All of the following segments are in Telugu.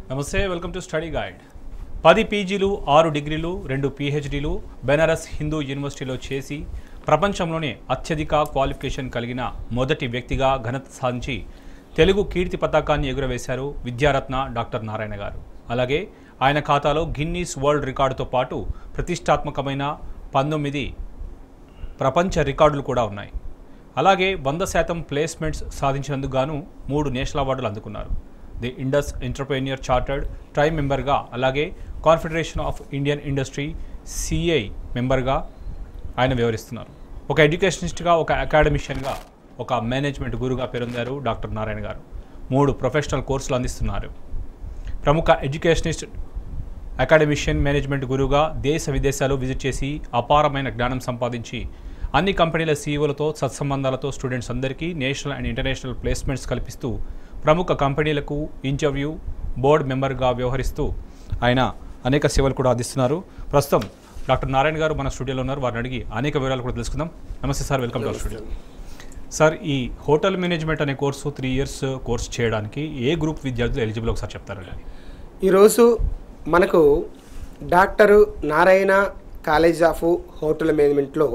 నమస్తే వెల్కమ్ టు స్టడీ గైడ్ పది పీజీలు ఆరు డిగ్రీలు రెండు పీహెచ్డీలు బెనారస్ హిందూ యూనివర్సిటీలో చేసి ప్రపంచంలోనే అత్యధిక క్వాలిఫికేషన్ కలిగిన మొదటి వ్యక్తిగా ఘనత సాధించి తెలుగు కీర్తి పతాకాన్ని ఎగురవేశారు విద్యారత్న డాక్టర్ నారాయణ గారు అలాగే ఆయన ఖాతాలో గిన్నీస్ వరల్డ్ రికార్డుతో పాటు ప్రతిష్టాత్మకమైన పంతొమ్మిది ప్రపంచ రికార్డులు కూడా ఉన్నాయి అలాగే వంద శాతం ప్లేస్మెంట్స్ సాధించినందుకు గాను మూడు నేషనల్ అవార్డులు అందుకున్నారు ది ఇండస్ ఎంటర్ప్రెన్యూర్ చార్టర్డ్ ట్రై మెంబర్గా అలాగే confederation of Indian industry CI మెంబర్గా ఆయన వివరిస్తున్నారు ఒక ఎడ్యుకేషనిస్ట్గా ఒక అకాడమిషియన్గా ఒక మేనేజ్మెంట్ గురుగా పేరొందారు డాక్టర్ నారాయణ గారు మూడు ప్రొఫెషనల్ కోర్సులు అందిస్తున్నారు ప్రముఖ ఎడ్యుకేషనిస్ట్ అకాడమిషియన్ మేనేజ్మెంట్ గురువుగా దేశ విదేశాలు విజిట్ చేసి అపారమైన జ్ఞానం సంపాదించి అన్ని కంపెనీల సీఈఓలతో సత్సంబంధాలతో స్టూడెంట్స్ అందరికీ నేషనల్ అండ్ ఇంటర్నేషనల్ ప్లేస్మెంట్స్ కల్పిస్తూ ప్రముఖ కంపెనీలకు ఇంటర్వ్యూ బోర్డు మెంబర్గా వ్యవహరిస్తూ ఆయన అనేక సేవలు కూడా అందిస్తున్నారు ప్రస్తుతం డాక్టర్ నారాయణ గారు మన స్టూడియోలో ఉన్నారు వారిని అడిగి అనేక వివరాలు కూడా తెలుసుకుందాం నమస్తే sir welcome to our studio sir ఈ హోటల్ మేనేజ్మెంట్ అనే కోర్సు త్రీ ఇయర్స్ కోర్స్ చేయడానికి ఏ గ్రూప్ విద్యార్థులు ఎలిజిబుల్ ఒకసారి చెప్తారండి ఈరోజు మనకు doctor Narayana college of hotel మేనేజ్మెంట్లో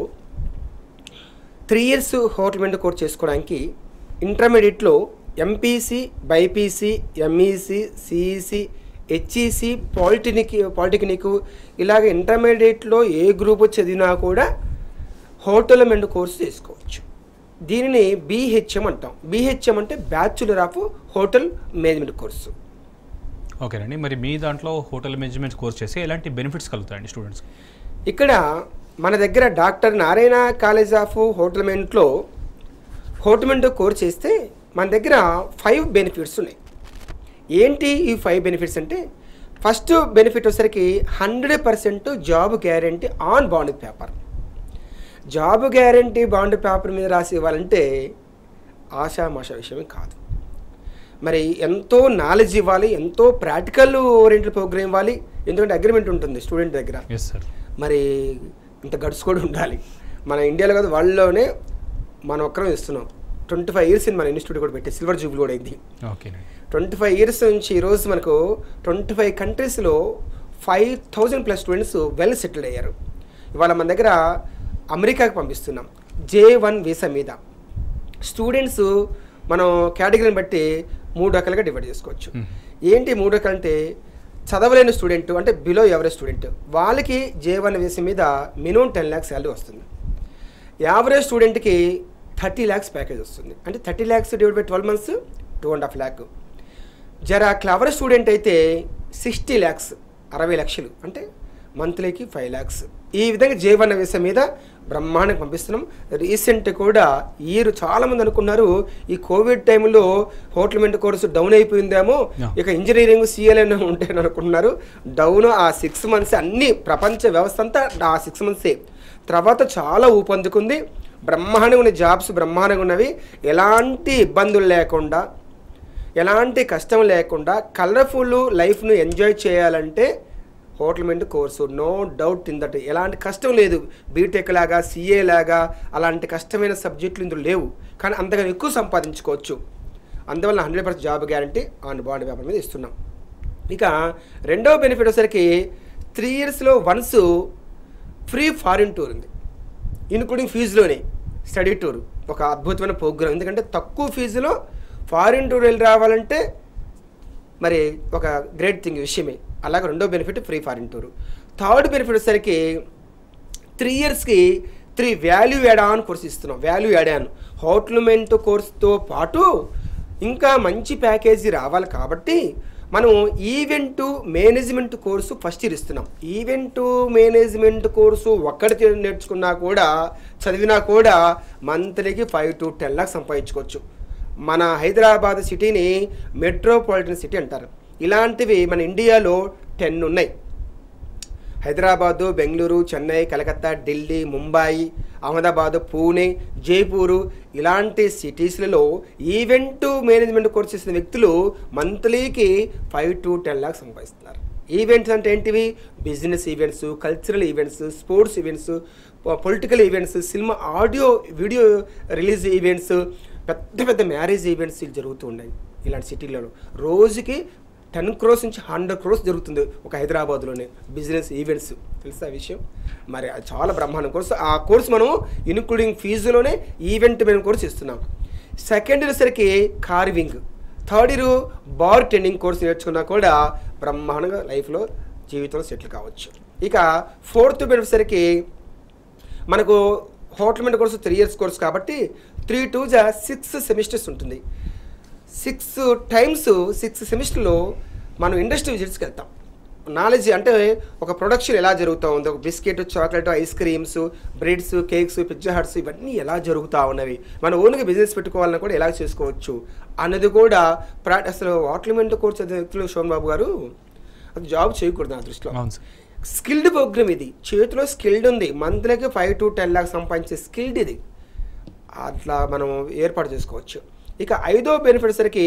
three years hotel management course చేసుకోవడానికి ఇంటర్మీడియట్లో MPC BiPC MEC CEC HEC polytechnic polytechnic ఇలాగ ఇంటర్మీడియట్లో ఏ గ్రూప్ చదివినా కూడా హోటల్ మేనేజ్మెంట్ కోర్సు చేసుకోవచ్చు దీనిని బీహెచ్ఎం అంటాం బీహెచ్ఎం అంటే bachelor of hotel management course ఓకేనండి మరి మీ దాంట్లో హోటల్ మేనేజ్మెంట్ కోర్స్ చేసి ఎలాంటి బెనిఫిట్స్ కలుగుతాయండి స్టూడెంట్స్ ఇక్కడ మన దగ్గర doctor Narayana college of hotel మేనేజ్మెంట్లో హోటల్ మేనేజ్మెంట్ కోర్స్ చేస్తే మన దగ్గర ఫైవ్ బెనిఫిట్స్ ఉన్నాయి ఏంటి ఈ ఫైవ్ బెనిఫిట్స్ అంటే ఫస్ట్ బెనిఫిట్ వచ్చేసరికి hundred percent job guarantee on bond paper job guarantee bond paper మీద రాసి ఇవ్వాలంటే ఆషామాషా విషయమే కాదు మరి ఎంతో నాలెడ్జ్ ఇవ్వాలి ఎంతో ప్రాక్టికల్ ఓరియంటెడ్ ప్రోగ్రామ్ ఇవ్వాలి ఎందుకంటే అగ్రిమెంట్ ఉంటుంది స్టూడెంట్ దగ్గర ఎస్ సార్ మరి ఇంత గడ్స్ కూడా ఉండాలి మన ఇండియాలో కాదు వరల్డ్లోనే మనం ఒక్కరం ఇస్తున్నాం ట్వంటీ ఫైవ్ ఇయర్స్ మన ఇన్స్టిట్యూట్ కూడా పెట్టి సిల్వర్ జూబిల్ కూడా అయింది ఓకేనండి ట్వంటీ ఫైవ్ ఇయర్స్ నుంచి ఈరోజు మనకు ట్వంటీ ఫైవ్ కంట్రీస్లో five thousand plus students well settled అయ్యారు ఇవాళ మన దగ్గర అమెరికాకి పంపిస్తున్నాం జే వన్ వీసా మీద స్టూడెంట్స్ మనం కేటగిరీని బట్టి మూడు రకాలుగా డివైడ్ చేసుకోవచ్చు Hmm. ఏంటి మూడు రకాలు అంటే చదవలేని స్టూడెంట్ అంటే బిలో ఎవరేజ్ స్టూడెంట్ వాళ్ళకి జే వన్ వీసా మీద మినిమం టెన్ ల్యాక్స్ శాలరీ వస్తుంది యావరేజ్ స్టూడెంట్కి థర్టీ ల్యాక్స్ ప్యాకేజ్ వస్తుంది అంటే thirty lakhs divide by twelve months two and half lakh జరా క్లవర్ స్టూడెంట్ అయితే సిక్స్టీ ల్యాక్స్ అరవై లక్షలు అంటే మంత్లీకి ఫైవ్ ల్యాక్స్ ఈ విధంగా జేవన్న వీసా మీద బ్రహ్మాండంగా పంపిస్తున్నాం రీసెంట్ కూడా ఈరు చాలామంది అనుకున్నారు ఈ కోవిడ్ టైంలో హోటల్ మెంట్ కోర్సు డౌన్ అయిపోయిందేమో Yeah. ఇక ఇంజనీరింగ్ సీఎల్ఎన్ ఉంటాయని అనుకున్నారు డౌన్ ఆ సిక్స్ మంత్స్ అన్ని ప్రపంచ వ్యవస్థ అంతా ఆ సిక్స్ మంత్సే తర్వాత చాలా ఊపందుకుంది బ్రహ్మాండంగా ఉన్న జాబ్స్ బ్రహ్మాండంగా ఉన్నవి ఎలాంటి ఇబ్బందులు లేకుండా ఎలాంటి కష్టం లేకుండా కలర్ఫుల్ లైఫ్ను ఎంజాయ్ చేయాలంటే హోటల్ మెంట్ course no doubt in that ఎలాంటి కష్టం లేదు బీటెక్ లాగా సిఏ లాగా అలాంటి కష్టమైన సబ్జెక్టులు ఇందులో లేవు కానీ అంతగా ఎక్కువ సంపాదించుకోవచ్చు అందువల్ల hundred percent job guarantee on bond paper మీద ఇస్తున్నాం ఇక రెండవ బెనిఫిట్ వచ్చేసరికి త్రీ ఇయర్స్లో వన్స్ ఫ్రీ ఫారిన్ టూర్ ఉంది ఇన్క్లూడింగ్ ఫీజులోనే స్టడీ టూర్ ఒక అద్భుతమైన ప్రోగ్రామ్ ఎందుకంటే తక్కువ ఫీజులో ఫారిన్ టూర్ వెళ్ళి రావాలంటే మరి ఒక గ్రేట్ థింగ్ విషయమే అలాగే రెండో benefit free foreign tour third benefit వచ్చేసరికి త్రీ ఇయర్స్కి three value add on course ఇస్తున్నాం వాల్యూ యాడ్ ఆన్ హోటల్మెంట్ కోర్స్తో పాటు ఇంకా మంచి ప్యాకేజీ రావాలి కాబట్టి మనం event management course first year ఇస్తున్నాం ఈవెంట్ మేనేజ్మెంట్ కోర్సు ఒక్కటి నేర్చుకున్నా కూడా చదివినా కూడా మంత్లీకి ఫైవ్ టు టెన్ లాక్స్ సంపాదించుకోవచ్చు మన హైదరాబాద్ సిటీని మెట్రోపాలిటన్ సిటీ అంటారు ఇలాంటివి మన ఇండియాలో టెన్ ఉన్నాయి హైదరాబాదు బెంగళూరు చెన్నై కలకత్తా ఢిల్లీ ముంబాయి అహ్మదాబాద్ పూణే జైపూరు ఇలాంటి సిటీస్లలో ఈవెంట్ మేనేజ్మెంట్ కోర్స్ చేసిన వ్యక్తులు మంత్లీకి ఫైవ్ టు టెన్ లాక్స్ సంపాదిస్తున్నారు ఈవెంట్స్ అంటే ఏంటివి business events cultural events sports events political events cinema audio video release events పెద్ద పెద్ద మ్యారేజ్ ఈవెంట్స్ జరుగుతూ ఉన్నాయి ఇలాంటి సిటీలలో రోజుకి టెన్ క్రోర్స్ నుంచి హండ్రెడ్ క్రోర్స్ జరుగుతుంది ఒక హైదరాబాద్లోనే బిజినెస్ ఈవెంట్స్ తెలుసా ఆ విషయం మరి అది చాలా బ్రహ్మాండం కోర్సు ఆ కోర్స్ మనం ఇన్క్లూడింగ్ ఫీజులోనే ఈవెంట్ మేము కోర్స్ ఇస్తున్నాం సెకండ్ ఇయర్సరికి carving third year bartending course నేర్చుకున్నా కూడా బ్రహ్మాండంగా లైఫ్లో జీవితంలో సెటిల్ కావచ్చు ఇక ఫోర్త్ బెనిఫిట్సరికి మనకు హోటల్ మెడ్ కోర్సు త్రీ ఇయర్స్ కోర్స్ కాబట్టి త్రీ టూ జా సిక్స్ సెమిస్టర్స్ ఉంటుంది సిక్స్ టైమ్స్ సిక్స్ సెమిస్టర్లో మనం ఇండస్ట్రీ విజిట్స్కి వెళ్తాం నాలెడ్జ్ అంటే ఒక ప్రొడక్షన్ ఎలా జరుగుతూ ఉంది ఒక biscuit chocolate ice creams breads cakes pizza huts ఇవన్నీ ఎలా జరుగుతూ ఉన్నవి మన ఓన్గా బిజినెస్ పెట్టుకోవాలన్నా కూడా ఎలా చేసుకోవచ్చు అన్నది కూడా ప్రా అసలు వాటర్మెంట్ కోర్స్ చదివే వ్యక్తులు శోభన్ బాబు గారు అది జాబ్ చేయకూడదు నా దృష్టిలో అవును సార్ స్కిల్డ్ ప్రోగ్రామ్ ఇది చేతిలో స్కిల్డ్ ఉంది మంత్లీకి ఫైవ్ టు టెన్ లాక్స్ సంపాదించే స్కిల్డ్ ఇది అట్లా మనం ఏర్పాటు చేసుకోవచ్చు ఇక ఐదో బెనిఫిట్ సరికి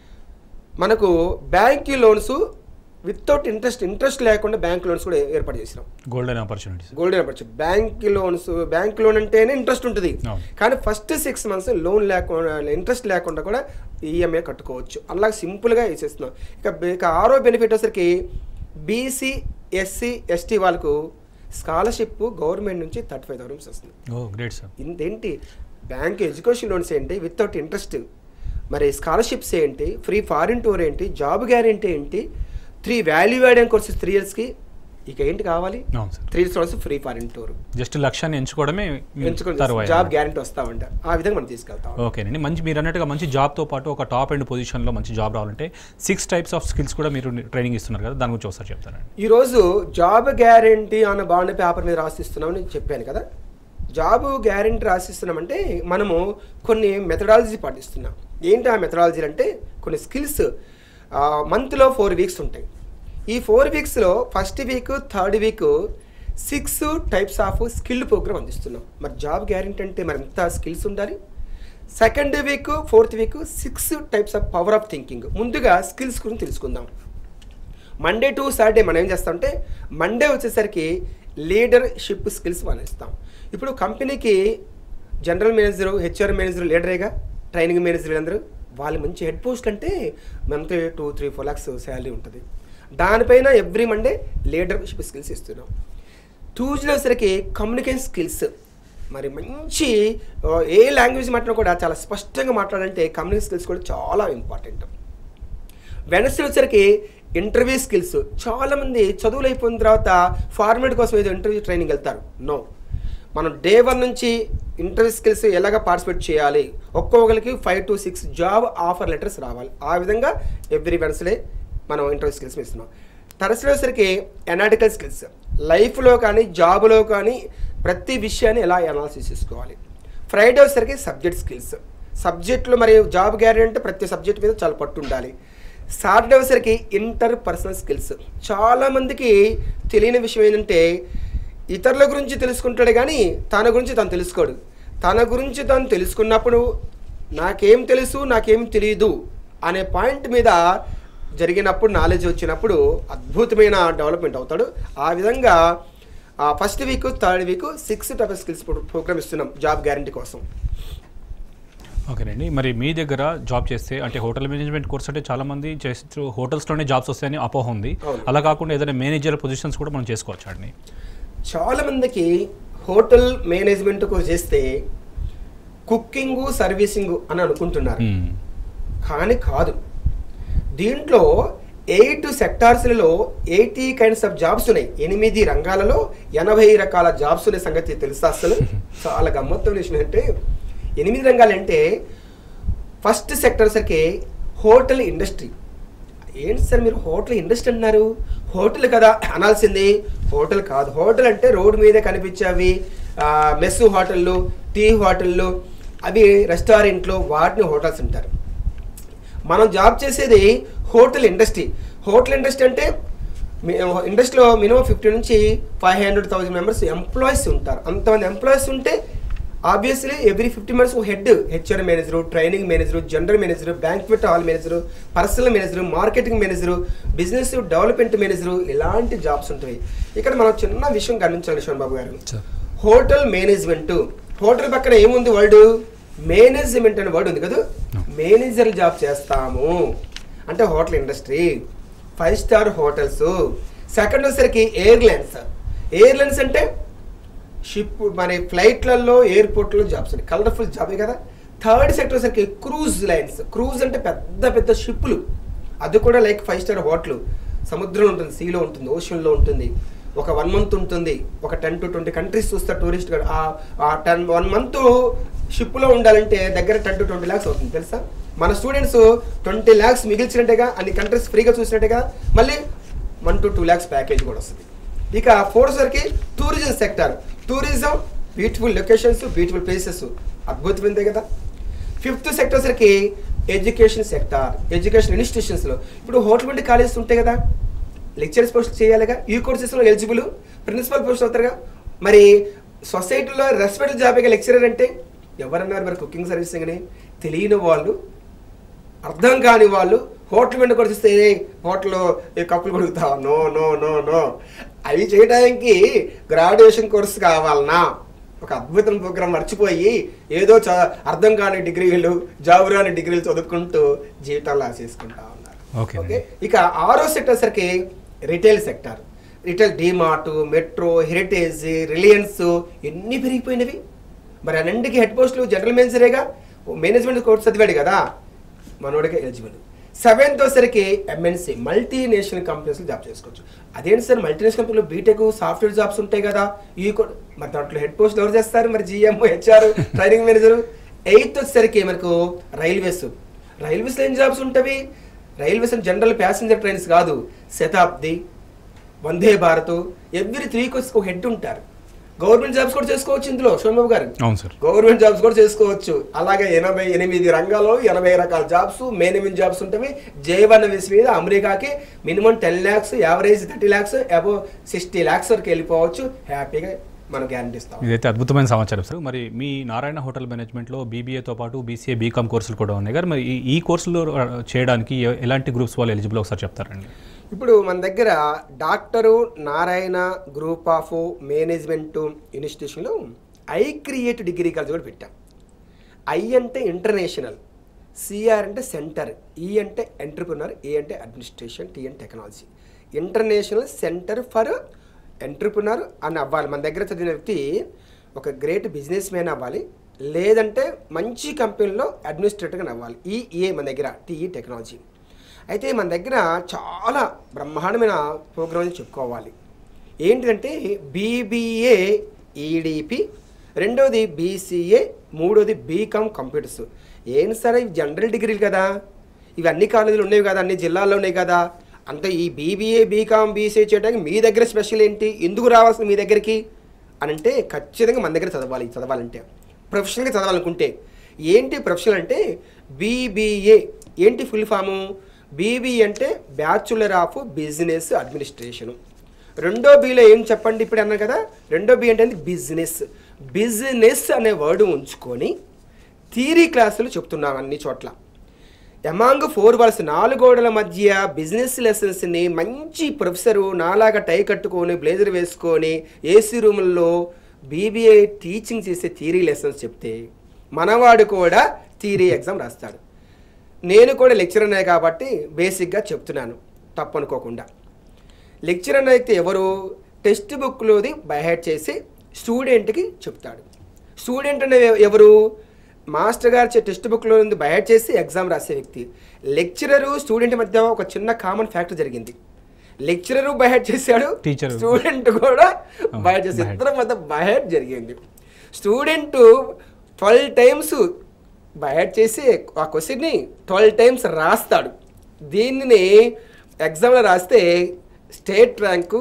మనకు bank loans without interest interest లేకుండా బ్యాంక్ లోన్స్ కూడా ఏర్పాటు చేసినాం golden opportunities golden opportunity bank loans bank loan అంటేనే ఇంట్రెస్ట్ ఉంటుంది అవును. కానీ ఫస్ట్ సిక్స్ మంత్స్ లోన్ లేకుండా ఇంట్రెస్ట్ లేకుండా కూడా ఈఎంఐ కట్టుకోవచ్చు అలా సింపుల్గా వేసేస్తున్నాం ఇక బె- ఇక ఆరో బెనిఫిట్ వచ్చేసరికి బీసీ ఎస్సీ ఎస్టీ వాళ్ళకు స్కాలర్షిప్ గవర్నమెంట్ నుంచి థర్టీ ఫైవ్ థౌసండ్స్ వస్తుంది ఓ గ్రేట్ సార్ ఇంతేంటి బ్యాంక్ ఎడ్యుకేషన్ లోన్స్ ఏంటి వితౌట్ ఇంట్రెస్ట్ మరి స్కాలర్షిప్స్ ఏంటి ఫ్రీ ఫారిన్ టూర్ ఏంటి జాబ్ గ్యారెంటీ ఏంటి three value adding courses three ఇయర్స్కి ఇక ఏంటి కావాలి అవును sir three years free foreign tour just లక్ష్యాన్ని ఎంచుకోవడమే ఎంచుకొని తర్వాత జాబ్ గ్యారెంటీ వస్తామంట ఆ విధంగా మనం తీసుకెళ్తాం ఓకేనండి మంచి మీరు అన్నట్టుగా మంచి జాబ్తో పాటు ఒక టాప్ అండ్ పొజిషన్లో మంచి జాబ్ రావాలంటే సిక్స్ టైప్స్ ఆఫ్ స్కిల్స్ కూడా మీరు ట్రైనింగ్ ఇస్తున్నారు కదా దాని గురించి ఒకసారి చెప్తారండి ఈరోజు జాబ్ గ్యారెంటీ అన్న బాండ్ పేపర్ మీద రాసిస్తున్నామని చెప్పాను కదా జాబ్ గ్యారెంటీ రాసిస్తున్నామంటే మనము కొన్ని మెథడాలజీ పాటిస్తున్నాం ఏంటి ఆ మెథడాలజీ అంటే కొన్ని స్కిల్స్ మంత్లో ఫోర్ వీక్స్ ఉంటాయి ఈ ఫోర్ వీక్స్లో first week third week six types of skill programme అందిస్తున్నాం మరి జాబ్ గ్యారెంటీ అంటే మరి ఎంత స్కిల్స్ ఉండాలి second week fourth week six types of power of thinking ముందుగా స్కిల్స్ గురించి తెలుసుకుందాం మండే టు సాటర్డే మనం ఏం చేస్తామంటే మండే వచ్చేసరికి లీడర్షిప్ స్కిల్స్ మనం ఇస్తాం ఇప్పుడు కంపెనీకి జనరల్ మేనేజర్ హెచ్ఆర్ మేనేజర్ లీడరేగా ట్రైనింగ్ మేనేజర్ వీళ్ళందరూ వాళ్ళు మంచి హెడ్ పోస్ట్ అంటే monthly two three four lakhs salary ఉంటుంది దానిపైన ఎవ్రీ మండే లీడర్షిప్ స్కిల్స్ ఇస్తున్నాం ట్యూస్డే వచ్చేసరికి కమ్యూనికేషన్ స్కిల్స్ మరి మంచి ఆ, ఏ లాంగ్వేజ్ మాట్లాడినా కూడా చాలా స్పష్టంగా మాట్లాడాలంటే కమ్యూనికేషన్ స్కిల్స్ కూడా చాలా ఇంపార్టెంట్ వెనస్డే వచ్చరికి ఇంటర్వ్యూ స్కిల్స్ చాలా మంది చదువులు అయిపోయిన తర్వాత ఫార్మేట్ కోసం ఏదో ఇంటర్వ్యూ ట్రైనింగ్ వెళ్తారు నో మనం డే వన్ నుంచి ఇంటర్వ్యూ స్కిల్స్ ఎలాగ పార్టిసిపేట్ చేయాలి ఒక్కొక్కరికి five to six job offer letters రావాలి ఆ విధంగా ఎవ్రీ వెన్స్డే మనం ఇంటర్వ్యూ స్కిల్స్ ఇస్తున్నాం థర్స్డే వచ్చరికి ఎనాటికల్ స్కిల్స్ లైఫ్లో కానీ జాబ్లో కానీ ప్రతి విషయాన్ని ఎలా అనాలిసిస్ చేసుకోవాలి ఫ్రైడే వచ్చేసరికి సబ్జెక్ట్ స్కిల్స్ సబ్జెక్టులు మరియు జాబ్ గ్యారెంటీ అంటే ప్రతి సబ్జెక్ట్ మీద చాలా పట్టు ఉండాలి సాటర్డే వచ్చేసరికి ఇంటర్ పర్సనల్ స్కిల్స్ చాలామందికి తెలియని విషయం ఏంటంటే ఇతరుల గురించి తెలుసుకుంటాడు కానీ తన గురించి తను తెలుసుకోడు తన గురించి తను తెలుసుకున్నప్పుడు నాకేం తెలుసు నాకేం తెలియదు అనే పాయింట్ మీద జరిగినప్పుడు నాలెడ్జ్ వచ్చినప్పుడు అద్భుతమైన డెవలప్మెంట్ అవుతాడు ఆ విధంగా first week third week six type skills programme ఇస్తున్నాం జాబ్ గ్యారంటీ కోసం ఓకేనండి మరి మీ దగ్గర జాబ్ చేస్తే అంటే హోటల్ మేనేజ్మెంట్ కోర్స్ అంటే చాలా మంది చేస్తూ హోటల్స్లోనే జాబ్స్ వస్తాయని అపోహ ఉంది అవును. అలా కాకుండా ఏదైనా మేనేజర్ పొజిషన్స్ కూడా మనం చేసుకోవచ్చు అండి చాలా మందికి హోటల్ మేనేజ్మెంట్ చేస్తే కుకింగ్ సర్వీసింగ్ అని అనుకుంటున్నారు కానీ కాదు దీంట్లో ఎయిట్ సెక్టార్స్లలో ఎయిటీ కైండ్స్ ఆఫ్ జాబ్స్ ఉన్నాయి ఎనిమిది రంగాలలో ఎనభై రకాల జాబ్స్ ఉన్న సంగతి తెలుసా అసలు చాలా గమ్మత్తు విషయం అంటే ఎనిమిది రంగాలు అంటే ఫస్ట్ సెక్టర్ సరికి హోటల్ ఇండస్ట్రీ ఏంటి సార్ మీరు హోటల్ ఇండస్ట్రీ అన్నారు హోటల్ కదా అనాల్సింది హోటల్ కాదు హోటల్ అంటే రోడ్డు మీద కనిపించేవి మెస్సు హోటళ్ళు టీ హోటళ్ళు అవి రెస్టారెంట్లు వాటిని హోటల్స్ అంటారు మనం జాబ్ చేసేది హోటల్ ఇండస్ట్రీ హోటల్ ఇండస్ట్రీ అంటే మీ- ఇండస్ట్రీలో మినిమం ఫిఫ్టీ నుంచి five hundred thousand members employees ఉంటారు అంతమంది ఎంప్లాయీస్ ఉంటే obviously every fifty months head HR manager training manager general manager banquet hall manager personal manager marketing manager business development manager ఇలాంటి జాబ్స్ ఉంటాయి ఇక్కడ మనం చిన్న విషయం గమనించాలి శివన్ బాబు గారు హోటల్ మేనేజ్మెంట్ హోటల్ పక్కన ఏముంది వర్డ్ మేనేజ్మెంట్ అనే వర్డ్ ఉంది కదా మేనేజర్ జాబ్ చేస్తాము అంటే hotel industry five star hotels second వచ్చేసరికి ఎయిర్లైన్స్ ఎయిర్లైన్స్ అంటే షిప్ మన ఫ్లైట్లలో ఎయిర్పోర్ట్లో జాబ్స్ ఉన్నాయి కలర్ఫుల్ జాబే కదా థర్డ్ సెక్టర్ వచ్చేసరికి క్రూజ్ లైన్స్ క్రూజ్ అంటే పెద్ద పెద్ద షిప్పులు అది కూడా లైక్ ఫైవ్ స్టార్ హోటల్ సముద్రంలో ఉంటుంది సీలో ఉంటుంది ఓషన్లో ఉంటుంది ఒక వన్ మంత్ ఉంటుంది ఒక టెన్ టు ట్వంటీ కంట్రీస్ చూస్తే టూరిస్ట్ ఆ టెన్ వన్ మంత్ షిప్లో ఉండాలంటే దగ్గర టెన్ టు ట్వంటీ ల్యాక్స్ అవుతుంది తెలుసా మన స్టూడెంట్స్ ట్వంటీ ల్యాక్స్ మిగిల్చినట్టుగా అన్ని కంట్రీస్ ఫ్రీగా చూసినట్టుగా మళ్ళీ one to two lakhs package కూడా వస్తుంది ఇక ఫోర్త్ సరికి tourism sector tourism beautiful locations beautiful places అద్భుతమైందే కదా ఫిఫ్త్ సెక్టర్ సరికి ఎడ్యుకేషన్ సెక్టార్ ఎడ్యుకేషన్ ఇన్స్టిట్యూషన్స్లో ఇప్పుడు హోటల్ వంటి కాలేజెస్ ఉంటాయి కదా లెక్చరర్స్ పోస్ట్ చేయాలిగా ఈ కోర్సెస్లో ఎలిజిబుల్ ప్రిన్సిపల్ పోస్ట్ అవుతారుగా మరి సొసైటీలో రెస్పెక్ట్ జాబేగా లెక్చరర్ అంటే ఎవరన్నారు మరి కుకింగ్ సర్వీస్ అని తెలియని వాళ్ళు అర్థం కాని వాళ్ళు హోటల్ వెంట కూడా చూస్తే "ఏయ్, హోటల్లో ఏ కప్పులు కొడుకుతావా నో నో నో నో అవి చేయడానికి గ్రాడ్యుయేషన్ కోర్స్ కావాలనా ఒక అద్భుతం ప్రోగ్రాం మర్చిపోయి ఏదో చ- అర్థం కాని డిగ్రీలు జాబ్ రాని డిగ్రీలు చదువుకుంటూ జీవితాలు ఆశేసుకుంటా ఉన్నారు ఓకే ఓకే ఇక ఆరో సెక్టర్ సరికి retail sector retail DMart Metro Heritage Reliance ఎన్ని పెరిగిపోయినవి మరి అన్నింటికి హెడ్ పోస్టులు జనరల్ మేనేజరేగా మేనేజ్మెంట్ కోర్స్ చదివాడు కదా మనోడికి ఎలిజిబుల్ సెవెంత్ వచ్చేసరికి ఎంఎన్సీ మల్టీనేషనల్ కంపెనీస్లో జాబ్ చేసుకోవచ్చు అదేంటి సార్ మల్టీనేషనల్ కంపెనీలో బీటెక్ సాఫ్ట్వేర్ జాబ్స్ ఉంటాయి కదా ఈ కూడా మరి దాంట్లో హెడ్ పోస్ట్ ఎవరు చేస్తారు మరి GM HR training manager eighth వచ్చేసరికి మనకు రైల్వేస్ రైల్వేస్లో ఏం జాబ్స్ ఉంటవి రైల్వేస్ జనరల్ ప్యాసింజర్ ట్రైన్స్ కాదు శతాబ్ది వందే భారత్ ఎవ్రీ త్రీ ఒక హెడ్ ఉంటారు గవర్నమెంట్ జాబ్స్ కూడా చేసుకోవచ్చు ఇందులో సోమబాబు గారు అవును సార్ గవర్నమెంట్ జాబ్స్ కూడా చేసుకోవచ్చు అలాగే ఎనభై ఎనిమిది రంగాల్లో ఎనభై రకాల జాబ్స్ మేనేజ్మెంట్ జాబ్స్ ఉంటాయి జే వన్ విస్ మీద అమెరికాకి minimum ten lakhs average thirty lakhs above sixty lakhs వరకు వెళ్ళిపోవచ్చు హ్యాపీగా మనం గ్యారంటీ ఇస్తాం ఇదైతే అద్భుతమైన సమాచారం సార్ మరి మీ నారాయణ హోటల్ మేనేజ్మెంట్లో బీబీఏతో పాటు బీసీఏ బీకామ్ కోర్సులు కూడా ఉన్నాయి కదా మరి ఈ- ఈ కోర్సులు ఆ, చేయడానికి ఎ- ఎలాంటి గ్రూప్స్ వాళ్ళు ఎలిజిబుల్ ఒకసారి చెప్తారండి ఇప్పుడు మన దగ్గర doctor Narayana group of management ఇన్స్టిట్యూషన్లో ఐ క్రియేట్ డిగ్రీ కాలేజ్ కూడా పెట్టాం ఐ అంటే ఇంటర్నేషనల్ సిఆర్ అంటే సెంటర్ ఈ అంటే ఎంటర్ప్రినర్ ఏ అంటే అడ్మినిస్ట్రేషన్ టీ అంటే technology international centre for entrepreneur అని అవ్వాలి మన దగ్గర చదివిన వ్యక్తి ఒక గ్రేట్ బిజినెస్ మ్యాన్ అవ్వాలి లేదంటే మంచి కంపెనీలో అడ్మినిస్ట్రేటర్గా అవ్వాలి ఈ ఏ మన దగ్గర టీఈ టెక్నాలజీ అయితే మన దగ్గర చాలా బ్రహ్మాండమైన ప్రోగ్రామ్ చెప్పుకోవాలి ఏంటిదంటే బీబీఏ ఈడిపి రెండోది బీసీఏ మూడోది బీకామ్ కంప్యూటర్స్ ఏంటి సరే ఇవి జనరల్ డిగ్రీలు కదా ఇవి అన్ని కాలేజీలు ఉన్నాయి కదా అన్ని జిల్లాల్లో ఉన్నాయి కదా అంత ఈ బీబీఏ బీకామ్ బీసీఏ చేయడానికి మీ దగ్గర స్పెషల్ ఏంటి ఎందుకు రావాల్సింది మీ దగ్గరికి అని అంటే ఖచ్చితంగా మన దగ్గర చదవాలి చదవాలంటే ప్రొఫెషనల్గా చదవాలనుకుంటే ఏంటి ప్రొఫెషనల్ అంటే బీబీఏ ఏంటి ఫుల్ ఫాము బీబీ అంటే బ్యాచులర్ ఆఫ్ బిజినెస్ అడ్మినిస్ట్రేషను రెండో బీలో ఏం చెప్పండి ఇప్పుడు అన్నారు కదా రెండో బి అంటే బిజినెస్ బిజినెస్ అనే వర్డ్ ఉంచుకొని థీరీ క్లాసులు చెప్తున్నాం అన్ని చోట్ల ఎమాంగ్ ఫోర్ వాల్స్ నాలుగోడల మధ్య బిజినెస్ లెసన్స్ని మంచి ప్రొఫెసరు నాలాగా టై కట్టుకొని బ్లేజర్ వేసుకొని ఏసీ రూముల్లో బీబీఏ టీచింగ్ చేసే థీరీ లెసన్స్ చెప్తే మనవాడు కూడా థీరీ ఎగ్జామ్ రాస్తాడు నేను కూడా లెక్చరర్నే కాబట్టి బేసిక్గా చెప్తున్నాను తప్పనుకోకుండా లెక్చరర్ అయితే ఎవరు టెక్స్ట్ బుక్లోది బైహెడ్ చేసి స్టూడెంట్కి చెప్తాడు స్టూడెంట్ అనే ఎవరు మాస్టర్ గారు టెక్స్ట్ బుక్లో నుండి బైహెడ్ చేసి ఎగ్జామ్ రాసే వ్యక్తి లెక్చరరు స్టూడెంట్ మధ్య ఒక చిన్న కామన్ ఫ్యాక్టర్ జరిగింది లెక్చరరు బైహెడ్ చేశాడు Teacher. స్టూడెంట్ కూడా Oh, బైహెడ్ చేసి by-head. ఇద్దరి మధ్య బైహెడ్ జరిగింది స్టూడెంట్ ట్వెల్వ్ టైమ్స్ బైహెడ్ చేసి ఆ క్వశ్చన్ని ట్వెల్వ్ టైమ్స్ రాస్తాడు దీనిని ఎగ్జామ్లో రాస్తే స్టేట్ ర్యాంకు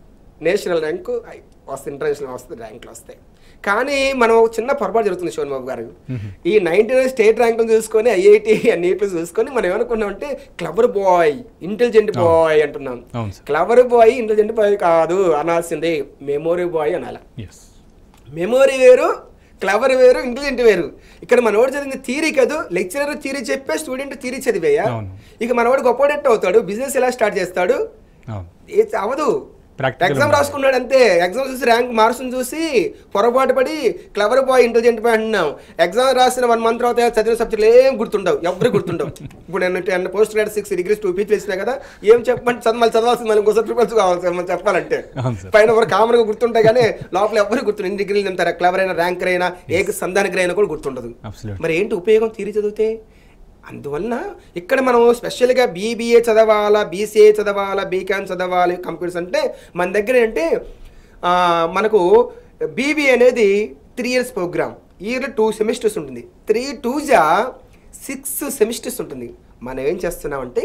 నేషనల్ ర్యాంకు వస్తుంది ఇంటర్నేషనల్ వస్తుంది ర్యాంకులు వస్తాయి కానీ మనం ఒక చిన్న పొరపాటు జరుగుతుంది శివన్ బాబు గారు ఈ నైన్టీ నైన్ స్టేట్ ర్యాంకులు చూసుకొని ఐఐటి అన్నిట్లు చూసుకొని మనం ఏమనుకున్నామంటే క్లవర్ బాయ్ ఇంటెలిజెంట్ బాయ్ అంటున్నాం అవును sir clever boy intelligent boy కాదు అనాల్సిందే మెమోరీ బాయ్ అనాల ఎస్ మెమోరీ వేరు క్లవర్ వేరు ఇంటెలిజెంట్ వేరు ఇక్కడ మనోడు చదివింది థీరీ కాదు లెక్చరర్ థీరీ చెప్పే స్టూడెంట్ థీరీ చదివేయా అవును. ఇక మనవాడు గొప్పడెట్ అవుతాడు బిజినెస్ ఎలా స్టార్ట్ చేస్తాడు అవును ఏ అవదు Practical ఎగ్జామ్ ఉంటుంది. రాసుకున్నాడు అంతే ఎగ్జామ్ చూసి ర్యాంక్ మార్క్స్ చూసి పొరపాటు పడి క్లవర్ బాయ్ ఇంటెలిజెంట్ బాయ్ అంటున్నాం ఎగ్జామ్ రాసిన వన్ మంత్ తర్వాత చదివిన సబ్జెక్టులు ఏం గుర్తుండవు ఎవరు గుర్తుండవు ఇప్పుడు నేను ten post grad six degrees two PhD వేసినా కదా ఏం చెప్పమంటే చదువు మళ్ళీ చదవాల్సింది మళ్ళీ ఇంకోసారి ప్రిపల్స్ కావాలి సార్ మనం చెప్పాలంటే అవును సార్. పైన ఎవరు కామన్గా గుర్తుంటాయి కానీ లోపల ఎవరు గుర్తుండే ఎన్ని డిగ్రీలు నింపుతారు క్లవర్ అయినా ర్యాంకర్ అయినా ఏ సంధానికి అయినా కూడా గుర్తుండదు Absolutely. మరి ఏంటి ఉపయోగం తీరి చదివితే అందువలన ఇక్కడ మనం స్పెషల్గా బీబీఏ చదవాలా బీసీఏ చదవాలా బీకామ్ చదవాలి కంప్యూటర్స్ అంటే మన దగ్గర ఏంటంటే ఆ, మనకు బీబీఏ అనేది త్రీ ఇయర్స్ ప్రోగ్రామ్ ఇయర్లో టూ సెమిస్టర్స్ ఉంటుంది త్రీ టూ జా సిక్స్ సెమిస్టర్స్ ఉంటుంది మనం ఏం చేస్తున్నామంటే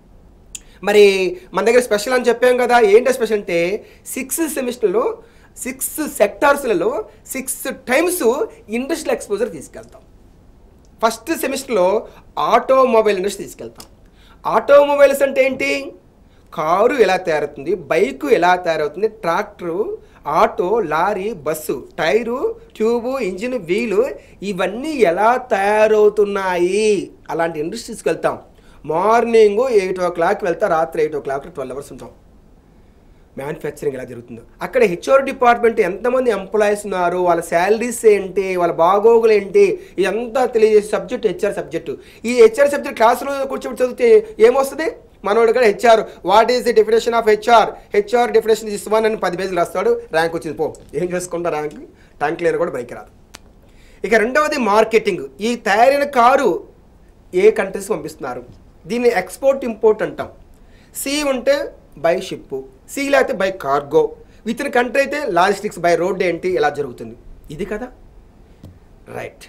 మరి మన దగ్గర స్పెషల్ అని చెప్పాం కదా ఏంటి స్పెషల్ అంటే సిక్స్ సెమిస్టర్లో సిక్స్ సెక్టార్స్లలో సిక్స్ టైమ్స్ ఇండస్ట్రియల్ ఎక్స్పోజర్ తీసుకెళ్తాం ఫస్ట్ సెమిస్టర్లో ఆటోమొబైల్ ఇండస్ట్రీ తీసుకెళ్తాం ఆటోమొబైల్స్ అంటే ఏంటి కారు ఎలా తయారవుతుంది బైకు ఎలా తయారవుతుంది tractor auto lorry bus tyre tube engine wheel ఇవన్నీ ఎలా తయారవుతున్నాయి అలాంటి ఇండస్ట్రీస్కి వెళ్తాం మార్నింగ్ ఎయిట్ ఓ క్లాక్ వెళ్తా రాత్రి eight o'clock twelve hours ఉంటాం మ్యానుఫ్యాక్చరింగ్ ఎలా జరుగుతుందో అక్కడ హెచ్ఆర్ డిపార్ట్మెంట్ ఎంతమంది ఎంప్లాయీస్ ఉన్నారు వాళ్ళ శాలరీస్ ఏంటి వాళ్ళ బాగోగులు ఏంటి ఇదంతా తెలియజేసే సబ్జెక్ట్ హెచ్ఆర్ సబ్జెక్టు ఈ హెచ్ఆర్ సబ్జెక్ట్ క్లాసులో కూర్చొని చదివితే ఏమొస్తుంది మనోడు కూడా HR what is the definition of HR HR definition is one అని పది పేజీలు రాస్తాడు ర్యాంక్ వచ్చింది పో ఏం చేసుకుంటా ర్యాంక్ ట్యాంక్ క్లియర్ కూడా బైక్ రాదు ఇక రెండవది మార్కెటింగ్ ఈ తయారైన కారు ఏ కంట్రీస్ పంపిస్తున్నారు దీన్ని ఎక్స్పోర్ట్ ఇంపోర్ట్ అంటాం సి ఉంటే బై షిప్ సి లేకపోతే by cargo within country అయితే లాజిస్టిక్స్ బై రోడ్ ఏంటి ఎలా జరుగుతుంది ఇది కదా రైట్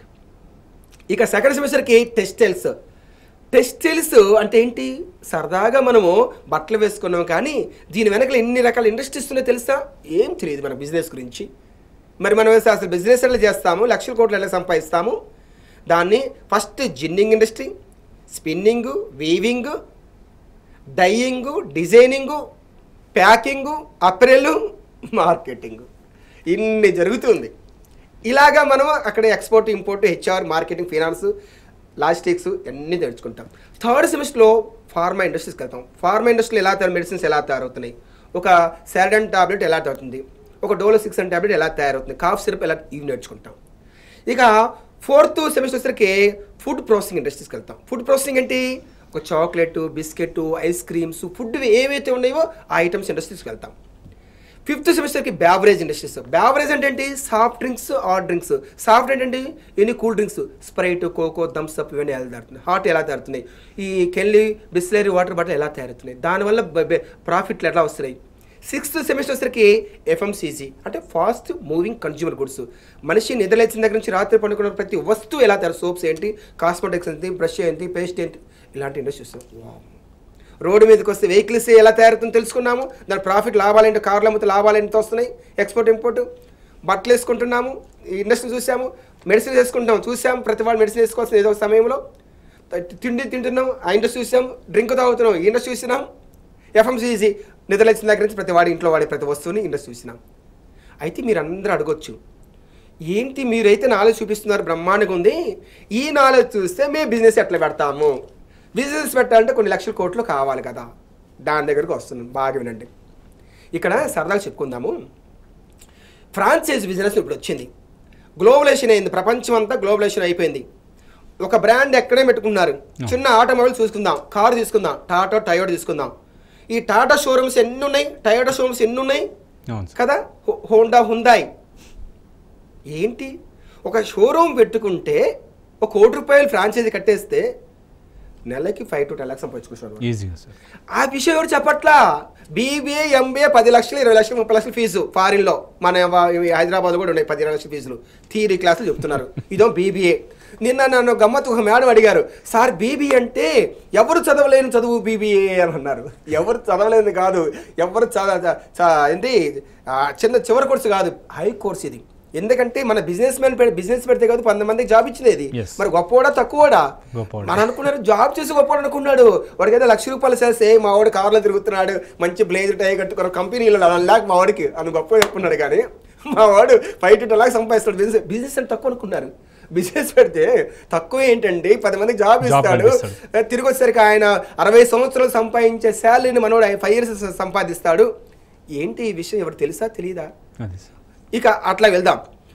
ఇక సెకండ్ సెమిస్టర్కి టెక్స్టైల్స్ టెక్స్టైల్స్ అంటే ఏంటి సరదాగా మనము బట్టలు వేసుకున్నాం కానీ దీని వెనకాల ఎన్ని రకాల ఇండస్ట్రీస్ ఉన్నాయో తెలుసా ఏం తెలియదు మన బిజినెస్ గురించి మరి మనం వేస్తే అసలు బిజినెస్ ఎలా చేస్తాము లక్షల కోట్లు ఎలా సంపాదిస్తాము దాన్ని first ginning industry spinning weaving dyeing designing packing apparel marketing ఇన్ని జరుగుతుంది ఇలాగా మనం అక్కడ export import HR marketing finance logistics అన్నీ తెలుసుకుంటాం థర్డ్ సెమిస్టర్లో ఫార్మా ఇండస్ట్రీస్కి వెళ్తాం ఫార్మా ఇండస్ట్రీలో ఎలా తయారు మెడిసిన్స్ ఎలా తయారవుతున్నాయి ఒక సారడన్ టాబ్లెట్ ఎలా తయారవుతుంది ఒక డోలో సిక్స్ అండ్ టాబ్లెట్ ఎలా తయారవుతుంది కాఫ్ సిరప్ ఎలా ఇవి నేర్చుకుంటాం ఇక ఫోర్త్ సెమిస్టర్ వచ్చేసరికి ఫుడ్ ప్రాసెసింగ్ ఇండస్ట్రీస్కి వెళ్తాం ఫుడ్ ప్రాసెసింగ్ ఏంటి ఒక chocolate biscuit ice creams food ఏవైతే ఉన్నాయో ఆ ఐటమ్స్ ఇండస్ట్రీస్కి వెళ్తాం ఫిఫ్త్ సెమిస్టర్కి బ్యావరేజ్ ఇండస్ట్రీస్ బ్యావరేజ్ అంటే ఏంటి soft drinks or drinks soft ఏంటంటే ఎన్ని cool drinks Sprite Coca Thums Up ఇవన్నీ ఎలా తయారుతున్నాయి హాట్ ఎలా తయారుతున్నాయి ఈ కెళ్ళి బిస్లరీ వాటర్ బాటిల్ ఎలా తయారవుతున్నాయి దానివల్ల ప్రాఫిట్లు ఎట్లా వస్తున్నాయి సిక్స్త్ సెమిస్టర్ వచ్చరికి ఎఫ్ఎంసీజీ అంటే ఫాస్ట్ మూవింగ్ కన్జ్యూమర్ గుడ్స్ మనిషి నిద్రలేచిన దగ్గర నుంచి రాత్రి పండుకున్న ప్రతి వస్తువు ఎలా తయారు సోప్స్ ఏంటి కాస్మెటిక్స్ ఏంటి బ్రష్ ఏంటి పేస్ట్ ఏంటి ఇలాంటి ఇండస్ట్రీస్ రోడ్డు మీదకి వస్తే వెహికల్స్ ఎలా తయారవుతుందో తెలుసుకున్నాము దాని ప్రాఫిట్ లాభాలు ఏంటో కార్లు అమ్మితే లాభాలు ఎంత వస్తున్నాయి ఎక్స్పోర్ట్ ఇంపోర్ట్ బట్టలు వేసుకుంటున్నాము ఈ ఇండస్ట్రీ చూసాము మెడిసిన్ వేసుకుంటాం చూసాము ప్రతి వాళ్ళు మెడిసిన్ వేసుకోవాల్సిన ఏదో ఒక సమయంలో తిండి తింటున్నాం ఆ ఇండస్ట్రీ చూసాం డ్రింక్ తాగుతున్నాం ఈ ఇండస్ట్రీ చూసినాం ఎఫ్ఎంసీజీ నిద్రలేచిన దగ్గర నుంచి ప్రతి వాడి ఇంట్లో వాడే ప్రతి వస్తువుని ఇండస్ట్రీ చూసినాం అయితే మీరు అందరూ అడగొచ్చు ఏంటి మీరైతే నాలెడ్జ్ చూపిస్తున్నారు బ్రహ్మాండంగా ఉంది ఈ నాలెడ్జ్ చూస్తే మేము బిజినెస్ ఎట్లా పెడతాము బిజినెస్ పెట్టాలంటే కొన్ని లక్షల కోట్లు కావాలి కదా దాని దగ్గరకు వస్తున్నాం బాగా వినండి ఇక్కడ సరదాగా చెప్పుకుందాము ఫ్రాంచైజ్ బిజినెస్ ఇప్పుడు వచ్చింది గ్లోబలైజేషన్ అయింది ప్రపంచం అంతా గ్లోబలైజేషన్ అయిపోయింది ఒక బ్రాండ్ ఎక్కడే పెట్టుకున్నారు చిన్న ఆటోమొబైల్ చూసుకుందాం కారు తీసుకుందాం టాటా టయోటా తీసుకుందాం ఈ టాటా షోరూమ్స్ ఎన్ని ఉన్నాయి టయోటా షోరూమ్స్ ఎన్ని ఉన్నాయి అవును సార్ కదా హో- హోండా హుందాయ్ ఏంటి ఒక షోరూమ్ పెట్టుకుంటే ఒక కోటి రూపాయలు ఫ్రాంచైజీ కట్టేస్తే నెలకి ఫైవ్ టు టెన్ లాక్స్ సంపాదించుకుంటున్నారు ఈజీగా సార్ ఆ విషయం ఎవరు చెప్పట్లా బీబీఏ ఎంబీఏ పది లక్షలు ఇరవై లక్షలు ముప్పై లక్షల ఫీజు ఫారిన్లో మన హైదరాబాద్ కూడా ఉన్నాయి పది ఇరవై లక్షల ఫీజులు థియరీ క్లాసులు చెప్తున్నారు ఇదో బీబీఏ నిన్న నన్ను గమ్మత్తు ఒక మేడం అడిగారు సార్ బీబీ అంటే ఎవరు చదవలేని చదువు బీబీఏ అని అన్నారు ఎవరు చదవలేని కాదు ఎవరు చద చ- ఏంటి ఆ, చిన్న చివరి కోర్సు కాదు హై కోర్స్ ఇది ఎందుకంటే మన బిజినెస్ మ్యాన్ బిజినెస్ పెడితే కాదు పది మందికి జాబ్ ఇచ్చింది ఇది Yes. మరి గొప్పవాడా తక్కువడా గొప్పవాడు. మన అనుకున్నారు జాబ్ చేసి గొప్పవాడు అనుకున్నాడు వాడికి ఏదో లక్ష రూపాయలు చేస్తే మా వాడు కార్లో తిరుగుతున్నాడు మంచి బ్లేజర్ టై కట్టుకున్న కంపెనీలో వన్ లాక్ మా వాడికి అని గొప్ప చెప్పుకున్నాడు కానీ మా వాడు ఫైవ్ టు టెన్ లాక్ సంపాదిస్తాడు బిజినెస్ బిజినెస్ అంటే తక్కువ అనుకున్నారు బిజినెస్ పెడితే తక్కువ ఏంటండి పది మందికి జాబ్ Job ఇస్తాడు కల్పిస్తాడు. తిరిగి వచ్చేసరికి ఆయన అరవై సంవత్సరాలు సంపాదించే శాలరీని మనోడు ఫైవ్ ఇయర్స్ సంపాదిస్తాడు ఏంటి ఈ విషయం ఎవరు తెలుసా తెలియదా అది సార్ ఇక అట్లా వెళ్దాం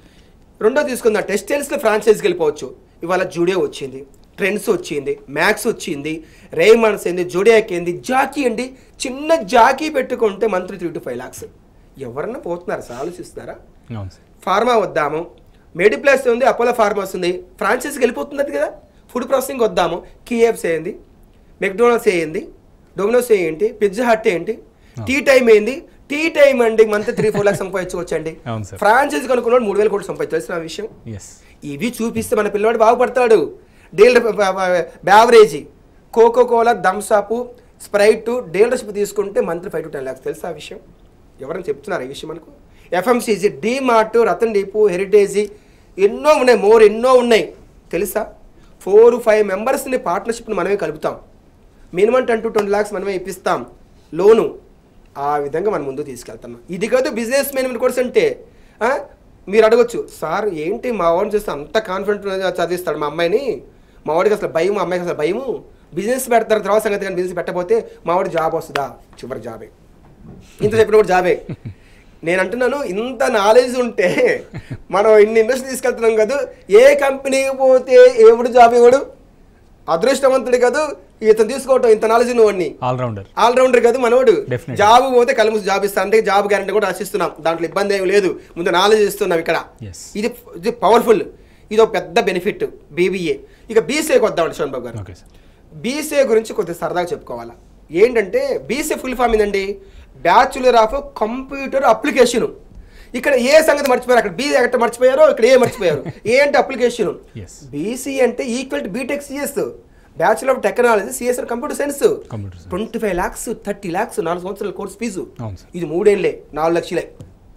రెండో తీసుకుందాం టెక్స్టైల్స్లో ఫ్రాంచైజ్కి వెళ్ళిపోవచ్చు ఇవాళ జూడియో వచ్చింది ట్రెండ్స్ వచ్చింది మ్యాక్స్ వచ్చింది రేమాన్స్ ఏంది జోడియాక్ ఏంది జాకీ అండి చిన్న జాకీ పెట్టుకుంటే monthly three to five lakhs ఎవరన్నా పోతున్నారు సార్ ఆలోచిస్తున్నారా అవును సార్ ఫార్మా వద్దాము మెడిప్లస్ ఉంది అపోలో ఫార్మాస్ ఉంది ఫ్రాంచైజీకి వెళ్ళిపోతున్నది కదా ఫుడ్ ప్రాసెసింగ్ వద్దాము కేఎఫ్స్ ఏంది మెక్డొనాల్డ్స్ ఏంది డొమినోస్ ఏంటి పిజ్జా హట్ ఏంటి టీ టైం ఏంది టీ టైం అండి మంత్ త్రీ ఫోర్ లాక్స్ సంపాదించుకోవచ్చండి అవును సార్. ఫ్రాంచైజీ కనుక్కున్నాడు మూడు వేల కోట్లు సంపాదించు తెలిసిన విషయం ఎస్ ఇవి చూపిస్తే మన పిల్లవాడు బాగుపడతాడు dealer beverage Coca Cola Thums Up Sprite dealership తీసుకుంటే monthly five to ten lakhs తెలుసా ఆ విషయం ఎవరైనా చెప్తున్నారు ఈ విషయం మనకు FMCG DMart Ratnadeep Heritage ఎన్నో ఉన్నాయి మోర్ ఎన్నో ఉన్నాయి తెలుసా ఫోర్ ఫైవ్ మెంబర్స్ని పార్ట్నర్షిప్ని మనమే కలుపుతాం minimum ten to twenty lakhs మనమే ఇప్పిస్తాం లోను ఆ విధంగా మనం ముందుకు తీసుకెళ్తున్నాం ఇది కాదు బిజినెస్ మేనేజ్మెంట్ కోర్స్ అంటే ఆ? మీరు అడగొచ్చు సార్ ఏంటి మా వాడిని చూస్తే అంత కాన్ఫిడెంట్ చదివిస్తాడు మా అమ్మాయిని మా వాడికి అసలు భయం మా అమ్మాయికి అసలు భయము బిజినెస్ పెడతారు తర్వాత సంగతి కానీ బిజినెస్ పెట్టకపోతే మా వాడి జాబ్ వస్తుందా చివరి జాబే ఇంత చెప్పిన కూడా జాబే నేను అంటున్నాను ఇంత నాలెడ్జ్ ఉంటే మనం ఇన్ని ఇండస్ట్రీ తీసుకెళ్తున్నాం కదా ఏ కంపెనీకి పోతే ఎవడు జాబ్ ఇవ్వడు అదృష్టవంతుడు కాదు ఇతను తీసుకోవటం ఇంత నాలెడ్జ్ నువ్వని ఆల్రౌండర్ ఆల్రౌండర్ కాదు మనోడు Definitely. జాబ్ పోతే కళ్ళు మూసి జాబ్ ఇస్తా అంటే జాబ్ గ్యారంటీ కూడా ఆశిస్తున్నాం దాంట్లో ఇబ్బంది ఏమి లేదు ముందు నాలెడ్జ్ ఇస్తున్నాం ఇక్కడ Yes. ఇది ఇది పవర్ఫుల్ ఇది ఒక పెద్ద బెనిఫిట్ బీబీఏ ఇక బీసీఏకి వద్దామండి శోన్ బాబు గారు ఓకే సార్ బీసీఏ గురించి కొద్దిగా సరదాగా చెప్పుకోవాలా ఏంటంటే బీసీఏ ఫుల్ ఫామ్ ఏంటండి బ్యాచులర్ ఆఫ్ కంప్యూటర్ అప్లికేషన్ ఇక్కడ ఏ సంగతి మర్చిపోయారు అక్కడ బీ ఎక్కడ మర్చిపోయారో ఇక్కడ ఏ మర్చిపోయారు ఏ అంటే అప్లికేషన్ Yes. బీసీ అంటే equal to BTech CS bachelor of technology CS computer science Computer science. Twenty five lakhs thirty lakhs నాలుగు సంవత్సరాల కోర్స్ ఫీజు అవును సార్. ఇది మూడేళ్ళే నాలుగు లక్షలే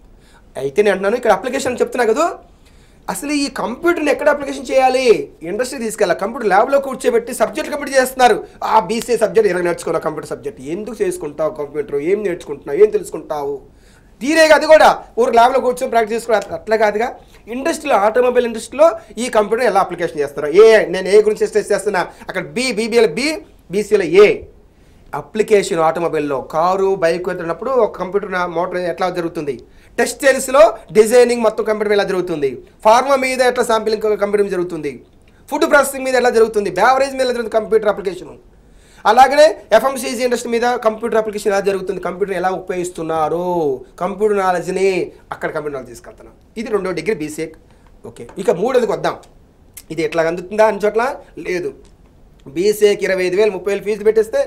అయితే నేను అంటున్నాను ఇక్కడ అప్లికేషన్ చెప్తున్నా కదా అసలు ఈ కంప్యూటర్ని ఎక్కడ అప్లికేషన్ చేయాలి ఇండస్ట్రీ తీసుకెళ్ళాలి కంప్యూటర్ ల్యాబ్లో కూర్చోబెట్టి సబ్జెక్ట్ కంప్లీట్ చేస్తున్నారు ఆ బీసీ సబ్జెక్ట్ ఇరవై నేర్చుకోవాలి కంప్యూటర్ సబ్జెక్ట్ ఎందుకు చేసుకుంటావు కంప్యూటర్ ఏం నేర్చుకుంటున్నావు ఏం తెలుసుకుంటావు తీరేగా అది కూడా ఊరు ల్యాబ్లో కూర్చొని ప్రాక్టీస్ చేసుకోవాలి అట్లా కాదుగా ఇండస్ట్రీలో ఆటోమొబైల్ ఇండస్ట్రీలో ఈ కంప్యూటర్ ఎలా అప్లికేషన్ చేస్తారు ఏ నేను ఏ గురించి స్ట్రెస్ చేస్తున్నా అక్కడ బి బీబీఎల్ బి బీసీలో ఏ అప్లికేషన్ ఆటోమొబైల్లో కారు బైక్ వెళ్తున్నప్పుడు ఒక కంప్యూటర్ నా- మోటార్ ఎట్లా జరుగుతుంది టెక్స్టైల్స్లో డిజైనింగ్ మొత్తం కంప్యూటర్ ఎలా జరుగుతుంది ఫార్మా మీద ఎట్లా శాంపిలింగ్ కంప్యూటర్ మీద జరుగుతుంది ఫుడ్ ప్రాసెసింగ్ మీద ఎలా జరుగుతుంది బ్యావరేజ్ మీద ఎలా జరుగుతుంది కంప్యూటర్ అప్లికేషన్ అలాగనే ఎఫ్ఎంసీజీ ఇండస్ట్రీ మీద కంప్యూటర్ అప్లికేషన్ ఎలా జరుగుతుంది కంప్యూటర్ ఎలా ఉపయోగిస్తున్నారు కంప్యూటర్ నాలెడ్జ్ని అక్కడ కంప్యూటర్ నాలెడ్జ్ తీసుకెళ్తున్నాం ఇది రెండో డిగ్రీ బీసీఎక్ ఓకే ఇక మూడోదికి వద్దాం ఇది ఎట్లా అందుతుందా అని చోట్ల లేదు బీసీఏకి ఇరవై ఐదు వేలు ముప్పై వేలు ఫీజు పెట్టేస్తే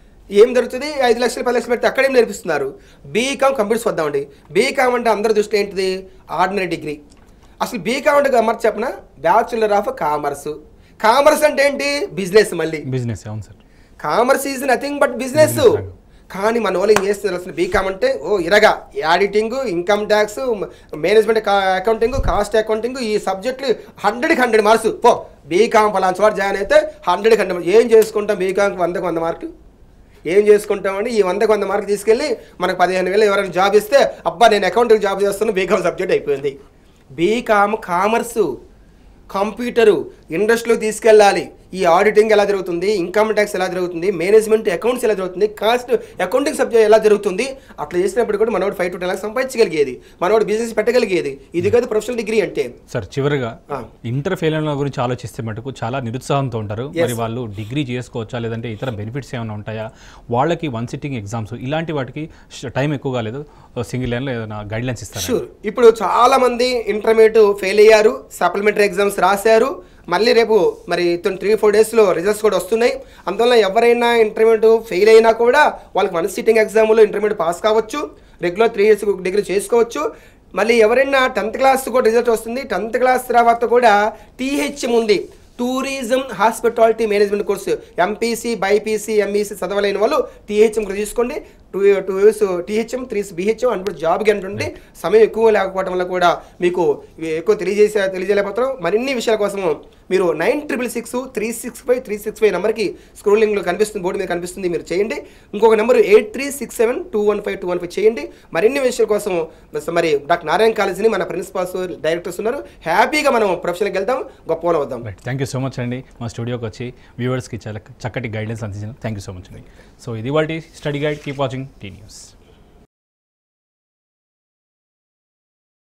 ఏం జరుగుతుంది ఐదు లక్షలు పది లక్షలు పెడితే అక్కడేం నేర్పిస్తున్నారు బీకామ్ కంప్యూటర్స్ వద్దామండి బీకామ్ అంటే అందరి దృష్టి ఏంటిది ఆర్డినరీ డిగ్రీ అసలు బీకామ్ అంటే గమ్మర్ చెప్పన బ్యాచులర్ ఆఫ్ కామర్స్ కామర్స్ అంటే ఏంటి బిజినెస్ మళ్ళీ బిజినెస్ అవును sir commerce is nothing but business Business రంగం. కానీ మన వాళ్ళు ఏం చేస్తున్నారు అసలు బీకామ్ అంటే ఓ ఇరగా auditing income tax management accounting cost accounting ఈ సబ్జెక్టులు హండ్రెడ్కి హండ్రెడ్ మార్క్స్ పో బీకామ్ పలానా చోట జాయిన్ అయితే హండ్రెడ్కి హండ్రెడ్ ఏం చేసుకుంటాం బీకామ్కి వందకు వంద మార్కులు ఏం చేసుకుంటామండి ఈ వందకు వంద మార్కులు తీసుకెళ్ళి మనకు పదిహేను వేలు ఎవరైనా జాబ్ ఇస్తే అబ్బా నేను అకౌంటింగ్ జాబ్ చేస్తాను బీకామ్ సబ్జెక్ట్ అయిపోయింది బీకామ్ కామర్సు కంప్యూటరు ఇండస్ట్రీలో తీసుకెళ్ళాలి ఈ ఆడిటింగ్ ఎలా జరుగుతుంది ఇన్కమ్ ట్యాక్స్ ఎలా జరుగుతుంది మేనేజ్మెంట్ అకౌంట్స్ ఎలా జరుగుతుంది కాస్ట్ అకౌంటింగ్ సబ్జెక్ట్ ఎలా జరుగుతుంది అట్లా చేసినప్పుడు కూడా మనోడు ఫైవ్ టు టెన్ లాక్స్ సంపాదించగలిగేది మనోడు బిజినెస్ పెట్టగలిగేది ఇది కాదు ప్రొఫెషనల్ డిగ్రీ అంటే సార్ చివరిగా ఆ. ఇంటర్ ఫెయిల్ అయిన వాళ్ళ గురించి ఆలోచిస్తే మటుకు చాలా నిరుత్సాహంతో ఉంటారు Yes. మరి వాళ్ళు డిగ్రీ చేసుకోవచ్చా లేదంటే ఇతర బెనిఫిట్స్ ఏమైనా ఉంటాయా వాళ్ళకి వన్ సిట్టింగ్ ఎగ్జామ్స్ ఇలాంటి వాటికి టైం ఎక్కువ కాలేదు సింగిల్ లైన్లో ఏదైనా గైడ్ లైన్స్ ఇస్తారా షూర్ ఇప్పుడు చాలా మంది ఇంటర్మీడియట్ ఫెయిల్ అయ్యారు సప్లిమెంటరీ ఎగ్జామ్స్ రాశారు మళ్ళీ రేపు మరి త్రీ ఫోర్ డేస్లో రిజల్ట్స్ కూడా వస్తున్నాయి అందువల్ల ఎవరైనా ఇంటర్మీడియట్ ఫెయిల్ అయినా కూడా వాళ్ళకి వన్ సిట్టింగ్ ఎగ్జామ్లో ఇంటర్మీడియట్ పాస్ కావచ్చు రెగ్యులర్ త్రీ ఇయర్స్ డిగ్రీ చేసుకోవచ్చు మళ్ళీ ఎవరైనా టెన్త్ క్లాస్ కూడా రిజల్ట్ వస్తుంది టెన్త్ క్లాస్ తర్వాత కూడా టీహెచ్ఎం ఉంది tourism hospitality management course MPC BiPC MEC చదవలేని వాళ్ళు టీహెచ్ఎం కూడా తీసుకోండి two two years THM three BHM and job guarantee సమయం ఎక్కువ లేకపోవడం వల్ల కూడా మీకు ఇవి ఎక్కువ తెలియజేసే తెలియజేయలేకపోతాం మరిన్ని విషయాల కోసం మీరు nine triple six three six five three six five నెంబర్కి స్క్రోలింగ్లో కనిపిస్తుంది బోర్డు మీద కనిపిస్తుంది మీరు చేయండి ఇంకొక number eight three six seven two one five two one five చేయండి మరిన్ని విషయాల కోసం మరి డాక్టర్ నారాయణ కాలేజీని మన ప్రిన్సిపాల్స్ డైరెక్టర్స్ ఉన్నారు హ్యాపీగా మనం ప్రొఫెషన్కి వెళ్దాం గొప్ప వాళ్ళు అవుదాం right thank you so much అండి మా స్టూడియోకి వచ్చి వ్యూవర్స్కి చాలా చక్కటి గైడెన్స్ అందించిన థ్యాంక్ యూ సో మచ్ అండి సో ఇది వాటి study guide keep watching T news